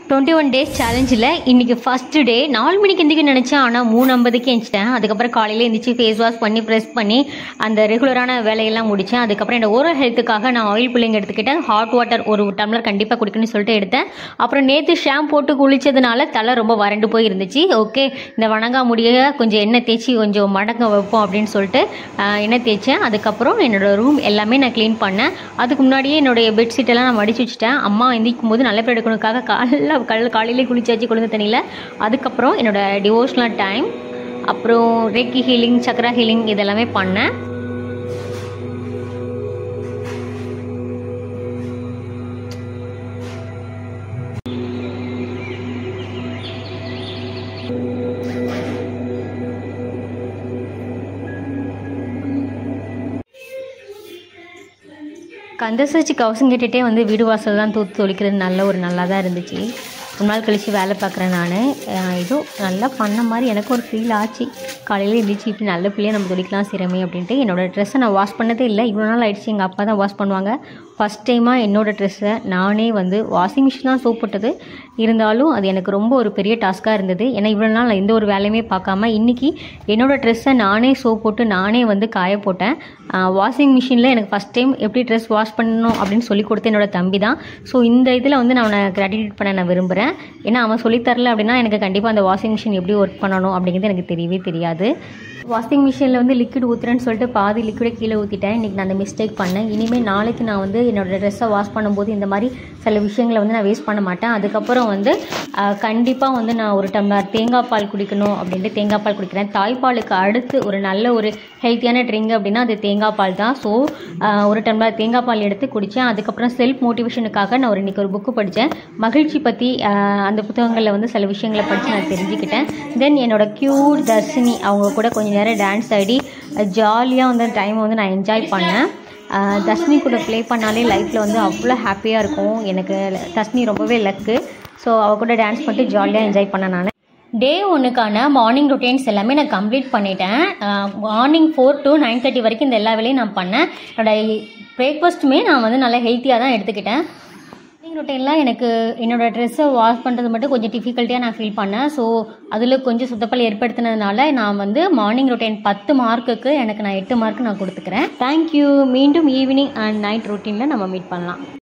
twenty one days சேலஞ்சில் இன்றைக்கி first day நாலு மணிக்கு எந்திரிக்க நினச்சேன் ஆனால் மூணு ஐம்பதுக்கு எழுந்துட்டேன் அதுக்கப்புறம் காலையில் எந்திரிச்சு ஃபேஸ் வாஷ் பண்ணி ப்ரெஸ் பண்ணி அந்த ரெகுலரான வேலையெல்லாம் முடித்தேன் அதுக்கப்புறம் என்னோட ஓரல் ஹெல்த்துக்காக நான் ஆயில் புல்லிங் எடுத்துக்கிட்டேன் ஹாட் வாட்டர் ஒரு டம்ளர் கண்டிப்பாக குடிக்கணும்னு சொல்லிட்டு எடுத்தேன் அப்புறம் நேற்று ஷாம்பு போட்டு குளிச்சதுனால தலை ரொம்ப வறண்டு போய் இருந்துச்சு ஓகே இந்த வணங்கா முடிய கொஞ்சம் எண்ணெய் தேய்ச்சி கொஞ்சம் மடங்க வைப்போம் அப்படின்னு சொல்லிட்டு ஆஹ், எண்ணெய் தேய்ச்சேன் அதுக்கப்புறம் என்னோட ரூம் எல்லாமே நான் க்ளீன் பண்ணேன் அதுக்கு முன்னாடியே என்னுடைய பெட்ஷீட் எல்லாம் நான் மடிச்சு வச்சுட்டேன் அம்மா எந்திரிக்கும் போது நல்ல பேர் எடுக்கணுக்காக காலையில் கல் காலையிலே குளிச்சாச்சு குழந்தை தண்ணியில் அதுக்கப்புறம் என்னோட டிவோஷனல் டைம் அப்புறம் ரேக்கி ஹீலிங் சக்ரா ஹீலிங் இதெல்லாமே பண்ணேன் கந்தசரிச்சு கவசம் கேட்டுகிட்டே வந்து வீடு வாசல் தான் தூத்து தொளிக்கிறது நல்ல ஒரு நல்லா தான் இருந்துச்சு ஒரு நாள் கழித்து வேலை பார்க்குறேன் நான் ஏதோ நல்லா பண்ண மாதிரி எனக்கு ஒரு ஃபீல் ஆச்சு காலையில் எழுந்திரிச்சு இப்படி நல்ல பிள்ளைய நம்ம தொளிக்கலாம் சிரமே அப்படின்ட்டு என்னோடய ட்ரெஸ்ஸை நான் வாஷ் பண்ணதே இல்லை இவ்வளோ நாள் ஆயிடுச்சு எங்கள் அப்பா தான் வாஷ் பண்ணுவாங்க ஃபஸ்ட் டைமாக என்னோடய ட்ரெஸ்ஸை நானே வந்து வாஷிங் மிஷின் தான் சோப் போட்டது இருந்தாலும் அது எனக்கு ரொம்ப ஒரு பெரிய டாஸ்க்காக இருந்தது ஏன்னா இவ்வளோ நாள் நான் எந்த ஒரு வேலையுமே பார்க்காம இன்றைக்கி என்னோடய ட்ரெஸ்ஸை நானே சோப் போட்டு நானே வந்து காய போட்டேன் வாஷிங் மிஷினில் எனக்கு ஃபஸ்ட் டைம் எப்படி ட்ரெஸ் வாஷ் பண்ணணும் அப்படின்னு சொல்லி கொடுத்த என்னோட தம்பி தான் ஸோ இந்த இதில் வந்து நான் அவனை கிராட்டிடியூட் பண்ண நான் விரும்புகிறேன் ஏன்னா அவன் சொல்லித் தரல அப்படின்னா எனக்கு கண்டிப்பாக அந்த வாஷிங் மிஷின் எப்படி ஒர்க் பண்ணணும் அப்படிங்கிறது எனக்கு தெரியவே தெரியாது வாஷிங் மிஷினில் வந்து லிக்விட் ஊற்றுறேன்னு சொல்லிட்டு பாதி லிக்விடை கீழே ஊற்றிட்டேன் இன்றைக்கி நான் அந்த மிஸ்டேக் பண்ணேன் இனிமேல் நாளைக்கு நான் வந்து என்னோடய ட்ரெஸ்ஸை வாஷ் பண்ணும்போது இந்த மாதிரி சில விஷயங்களை வந்து நான் வேஸ்ட் பண்ண மாட்டேன் அதுக்கப்புறம் வந்து கண்டிப்பாக வந்து நான் ஒரு டம்ளர் தேங்காய் பால் குடிக்கணும் அப்படின்ட்டு தேங்காய் பால் குடிக்கிறேன் தாய்ப்பாலுக்கு அடுத்து ஒரு நல்ல ஒரு ஹெல்த்தியான ட்ரிங்க் அப்படின்னா அது தேங்காய் பால் தான் ஸோ ஒரு டம்ளர் தேங்காய் பால் எடுத்து குடித்தேன் அதுக்கப்புறம் செல்ஃப் மோட்டிவேஷனுக்காக நான் ஒரு இன்றைக்கி ஒரு புக்கு படித்தேன் மகிழ்ச்சி பற்றி அந்த புத்தகங்களில் வந்து சில விஷயங்களை படித்து நான் தெரிஞ்சுக்கிட்டேன் தென் என்னோட க்யூட் தர்ஷினி அவங்க கூட கொஞ்சம் நேரம் டான்ஸ் ஆடி ஜாலியாக வந்து டைமை வந்து நான் என்ஜாய் பண்ணேன் ஆஹ் தர்ஷினி கூட ப்ளே பண்ணாலே லைஃப்பில் வந்து அவ்வளோ ஹாப்பியாக இருக்கும் எனக்கு தர்ஷினி ரொம்பவே லக்கு ஸோ அவ கூட டான்ஸ் பண்ணிட்டு ஜாலியாக என்ஜாய் பண்ணேன் நான் டே ஒன்றுக்கான மார்னிங் ரொட்டீன்ஸ் எல்லாமே நான் கம்ப்ளீட் பண்ணிட்டேன் morning four to nine thirty வரைக்கும் இந்த எல்லா வேலையும் நான் பண்ணேன் என்னோட பிரேக்ஃபாஸ்ட்டுமே நான் வந்து நல்லா ஹெல்த்தியாக தான் எடுத்துக்கிட்டேன் மார்னிங் ரொட்டீன்லாம் எனக்கு என்னோடய ட்ரெஸ்ஸை வாஷ் பண்ணுறது மட்டும் கொஞ்சம் டிஃபிகல்ட்டியாக நான் ஃபீல் பண்ணேன் ஸோ அதில் கொஞ்சம் சுத்தப்பல் ஏற்படுத்தினதுனால நான் வந்து மார்னிங் ரொட்டீன் பத்து மார்க்குக்கு எனக்கு நான் எட்டு மார்க் நான் கொடுத்துக்கிறேன் தேங்க்யூ மீண்டும் ஈவினிங் அண்ட் நைட் ரொட்டீனில் நம்ம மீட் பண்ணலாம்